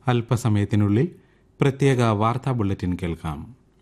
അല്പസമയത്തിനുള്ളിൽ പ്രത്യേക വാർത്താ ബുള്ളറ്റിൻ കേൾക്കാം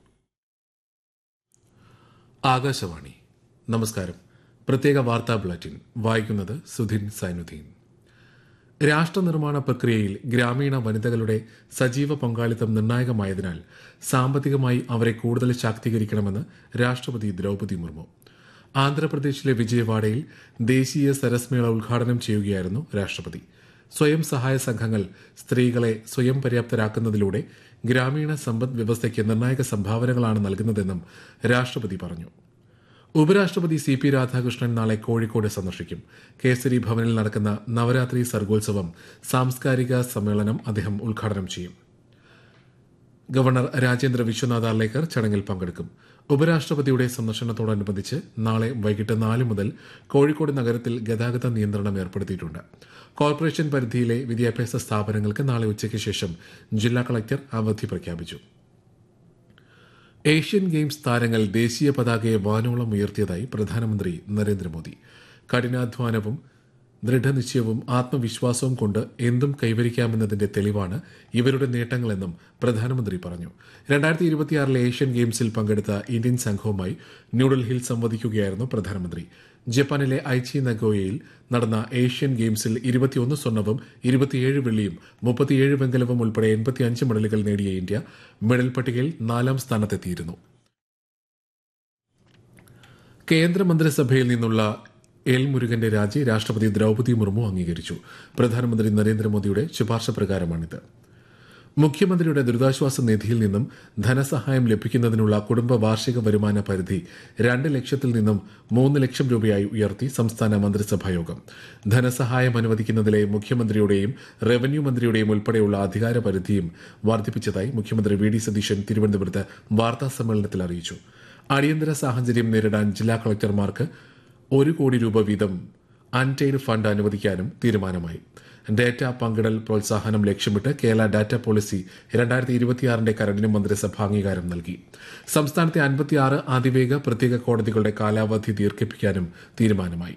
ആകാശവാണി നമസ്കാരം പ്രത്യേക വാർത്താ ബുള്ളറ്റിൻ വായിക്കുന്നത് സുധിൻ സൈനുദ്ദീൻ രാഷ്ട്രനിർമ്മാണ പ്രക്രിയയിൽ ഗ്രാമീണ വനിതകളുടെ സജീവ പങ്കാളിത്തം നിർണായകമായതിനാൽ സാമ്പത്തികമായി അവരെ കൂടുതൽ ശാക്തീകരിക്കണമെന്ന് രാഷ്ട്രപതി ദ്രൗപദി മുർമു ആന്ധ്രാപ്രദേശിലെ വിജയവാഡയിൽ ദേശീയ സരസ്മേള ഉദ്ഘാടനം ചെയ്യുകയായിരുന്നു രാഷ്ട്രപതി സ്വയം സഹായ സംഘങ്ങൾ സ്ത്രീകളെ സ്വയം പര്യാപ്തരാക്കുന്നതിലൂടെ ഗ്രാമീണ സമ്പദ് വ്യവസ്ഥയ്ക്ക് നിർണായക സംഭാവനകളാണ് നൽകുന്നതെന്നും രാഷ്ട്രപതി പറഞ്ഞു ഉപരാഷ്ട്രപതി സി പി രാധാകൃഷ്ണൻ നാളെ കോഴിക്കോട് സന്ദർശിക്കും കേസരി ഭവനിൽ നടക്കുന്ന നവരാത്രി സർഗോത്സവം സാംസ്കാരിക സമ്മേളനം അദ്ദേഹം ഉദ്ഘാടനം ചെയ്യും ഗവർണർ രാജേന്ദ്ര വിശ്വനാഥ് അർലേക്കർ ചടങ്ങിൽ പങ്കെടുക്കും ഉപരാഷ്ട്രപതിയുടെ സന്ദർശനത്തോടനുബന്ധിച്ച് നാളെ വൈകിട്ട് നാല് മുതൽ കോഴിക്കോട് നഗരത്തിൽ ഗതാഗത നിയന്ത്രണം ഏർപ്പെടുത്തിയിട്ടുണ്ട് കോർപ്പറേഷൻ പരിധിയിലെ വിദ്യാഭ്യാസ സ്ഥാപനങ്ങൾക്ക് നാളെ ഉച്ചയ്ക്ക് ശേഷം ജില്ലാ കളക്ടർ അവധി പ്രഖ്യാപിച്ചു ഏഷ്യൻ ഗെയിംസ് താരങ്ങൾ ദേശീയ പതാകയെ വാനോളം ഉയർത്തിയതായി പ്രധാനമന്ത്രി നരേന്ദ്രമോദി കഠിനാധ്വാനവും ദൃഢനിശ്ചയവും ആത്മവിശ്വാസവും കൊണ്ട് എന്തും കൈവരിക്കാമെന്നതിന്റെ തെളിവാണ് ഇവരുടെ നേട്ടങ്ങളെന്നും പ്രധാനമന്ത്രി പറഞ്ഞു രണ്ടായിരത്തി ഇരുപത്തിയാറിലെ ഏഷ്യൻ ഗെയിംസിൽ പങ്കെടുത്ത ഇന്ത്യൻ സംഘവുമായി ന്യൂഡൽഹിയിൽ സംവദിക്കുകയായിരുന്നു പ്രധാനമന്ത്രി ജപ്പാനിലെ ഐച്ചി നഗോയയിൽ നടന്ന ഏഷ്യൻ ഗെയിംസിൽ ഇരുപത്തിയൊന്ന് സ്വർണവും ഇരുപത്തിയേഴ് വെള്ളിയും മുപ്പത്തിയേഴ് വെങ്കലവും ഉൾപ്പെടെ എൺപത്തിയഞ്ച് മെഡലുകൾ നേടിയ ഇന്ത്യ മെഡൽ പട്ടികയിൽ നാലാം സ്ഥാനത്തെത്തിയിരുന്നു കേന്ദ്രമന്ത്രിസഭയിൽ നിന്നുള്ള എൽ മുരുകന്റെ രാജി രാഷ്ട്രപതി ദ്രൗപദി മുർമു അംഗീകരിച്ചു പ്രധാനമന്ത്രി നരേന്ദ്രമോദിയുടെ ശുപാർശ പ്രകാരമാണിത് മുഖ്യമന്ത്രിയുടെ ദുരിതാശ്വാസ നിധിയിൽ നിന്നും ധനസഹായം ലഭിക്കുന്നതിനുള്ള കുടുംബ വാർഷിക വരുമാന പരിധി രണ്ട് ലക്ഷത്തിൽ നിന്നും മൂന്ന് ലക്ഷം രൂപയായി ഉയർത്തി സംസ്ഥാന മന്ത്രിസഭായോഗം ധനസഹായം അനുവദിക്കുന്നതിലെ മുഖ്യമന്ത്രിയുടെയും റവന്യൂ മന്ത്രിയുടെയും ഉൾപ്പെടെയുള്ള അധികാര പരിധിയും വർദ്ധിപ്പിച്ചതായി മുഖ്യമന്ത്രി വി ഡി സതീശൻ തിരുവനന്തപുരത്ത് വാർത്താ സമ്മേളനത്തിൽ അറിയിച്ചു അടിയന്തര സാഹചര്യം നേരിടാൻ ജില്ലാ കളക്ടർമാർക്ക് ഒരു കോടി രൂപ വീതം അൺടെയ്ഡ് ഫണ്ട് അനുവദിക്കാനും തീരുമാനമായി ഡാറ്റ പങ്കിടൽ പ്രോത്സാഹനം ലക്ഷ്യമിട്ട് കേരള ഡാറ്റ പോളിസി രണ്ടായിരത്തി ഇരുപത്തിയാറിന്റെ കരടിന് മന്ത്രിസഭ അംഗീകാരം നൽകി സംസ്ഥാനത്തെ അൻപത്തിയാറ് അതിവേഗ പ്രത്യേക കോടതികളുടെ കാലാവധി ദീർഘിപ്പിക്കാനും തീരുമാനമായി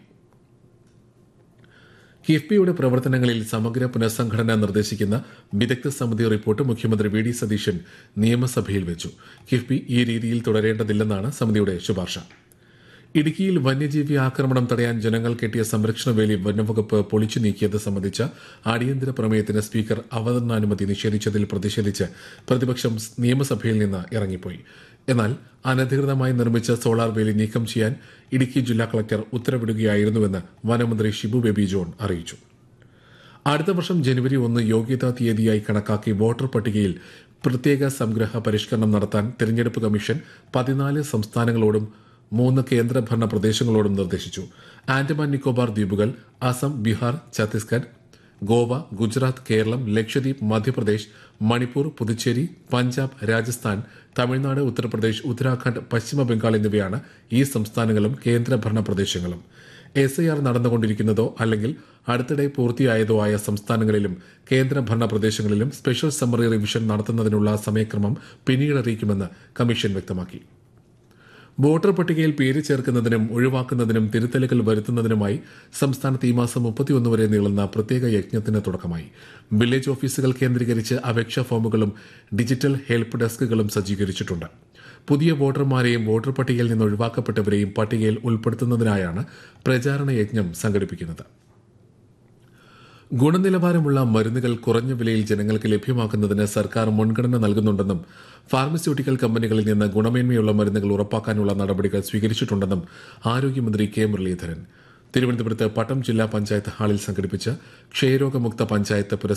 കിഫ്ബിയുടെ പ്രവർത്തനങ്ങളിൽ സമഗ്ര പുനഃസംഘടന നിർദ്ദേശിക്കുന്ന വിദഗ്ധ സമിതി റിപ്പോർട്ട് മുഖ്യമന്ത്രി വി ഡി സതീശൻ നിയമസഭയിൽ വെച്ചു കിഫ്ബി ഈ രീതിയിൽ തുടരേണ്ടതില്ലെന്നാണ് സമിതിയുടെ ശുപാർശ ഇടുക്കിയിൽ വന്യജീവി ആക്രമണം തടയാൻ ജനങ്ങൾ കെട്ടിയ സംരക്ഷണ വേലി വനംവകുപ്പ് പൊളിച്ചു നീക്കിയത് സംബന്ധിച്ച അടിയന്തര പ്രമേയത്തിന് സ്പീക്കർ അവതരണാനുമതി നിഷേധിച്ചതിൽ പ്രതിഷേധിച്ച് പ്രതിപക്ഷം നിയമസഭയിൽ നിന്ന് ഇറങ്ങിപ്പോയി എന്നാൽ അനധികൃതമായി നിർമ്മിച്ച സോളാർ വേലി നീക്കം ചെയ്യാൻ ഇടുക്കി ജില്ലാ കളക്ടർ ഉത്തരവിടുകയായിരുന്നുവെന്ന് വനമന്ത്രി ഷിബു ബേബി ജോൺ അറിയിച്ചു അടുത്ത വർഷം ജനുവരി ഒന്ന് യോഗ്യതാ തീയതിയായി കണക്കാക്കി വോട്ടർ പട്ടികയിൽ പ്രത്യേക സംഗ്രഹ പരിഷ്കരണം നടത്താൻ തെരഞ്ഞെടുപ്പ് കമ്മീഷൻ പതിനാല് സംസ്ഥാനങ്ങളോടും മൂന്ന് കേന്ദ്രഭരണ പ്രദേശങ്ങളോടും നിർദ്ദേശിച്ചു ആൻഡമാൻ നിക്കോബാർ ദ്വീപുകൾ അസം ബീഹാർ ഛത്തീസ്ഗഡ് ഗോവ ഗുജറാത്ത് കേരളം ലക്ഷദ്വീപ് മധ്യപ്രദേശ് മണിപ്പൂർ പുതുച്ചേരി പഞ്ചാബ് രാജസ്ഥാൻ തമിഴ്നാട് ഉത്തർപ്രദേശ് ഉത്തരാഖണ്ഡ് പശ്ചിമ ബംഗാൾ എന്നിവയാണ് ഈ സംസ്ഥാനങ്ങളും കേന്ദ്രഭരണ പ്രദേശങ്ങളും എസ് ഐ ആർ നടന്നുകൊണ്ടിരിക്കുന്നതോ അല്ലെങ്കിൽ അടുത്തിടെ പൂർത്തിയായതോ ആയ സംസ്ഥാനങ്ങളിലും കേന്ദ്രഭരണ പ്രദേശങ്ങളിലും സ്പെഷ്യൽ സമ്മറി റിവിഷൻ നടത്തുന്നതിനുള്ള സമയക്രമം പിന്നീട് അറിയിക്കുമെന്ന് കമ്മീഷൻ വ്യക്തമാക്കി വോട്ടർ പട്ടികയിൽ പേര് ചേർക്കുന്നതിനും ഒഴിവാക്കുന്നതിനും തിരുത്തലുകൾ വരുത്തുന്നതിനുമായി സംസ്ഥാനത്ത് ഈ മാസം മുപ്പത്തിയൊന്ന് വരെ നീളുന്ന പ്രത്യേക യജ്ഞത്തിന് തുടക്കമായി വില്ലേജ് ഓഫീസുകൾ കേന്ദ്രീകരിച്ച് അപേക്ഷാ ഫോമുകളും ഡിജിറ്റൽ ഹെൽപ്പ് ഡെസ്കുകളും സജ്ജീകരിച്ചിട്ടുണ്ട് പുതിയ വോട്ടർമാരെയും വോട്ടർ പട്ടികയിൽ നിന്ന് ഒഴിവാക്കപ്പെട്ടവരെയും പട്ടികയിൽ ഉൾപ്പെടുത്തുന്നതിനായാണ് പ്രചാരണ യജ്ഞം സംഘടിപ്പിക്കുന്നത് ഗുണനിലവാരമുള്ള മരുന്നുകൾ കുറഞ്ഞ വിലയിൽ ജനങ്ങൾക്ക് ലഭ്യമാക്കുന്നതിന് സർക്കാർ മുൻഗണന നൽകുന്നുണ്ടെന്നും ഫാർമസ്യൂട്ടിക്കൽ കമ്പനികളിൽ നിന്ന് ഗുണമേന്മയുള്ള മരുന്നുകൾ ഉറപ്പാക്കാനുള്ള നടപടികൾ സ്വീകരിച്ചിട്ടുണ്ടെന്നും ആരോഗ്യമന്ത്രി കെ മുരളീധരൻ തിരുവനന്തപുരത്ത് പട്ടം ജില്ലാ പഞ്ചായത്ത് ഹാളിൽ സംഘടിപ്പിച്ച ക്ഷയരോഗമുക്ത പഞ്ചായത്ത് പുരസ്കാരം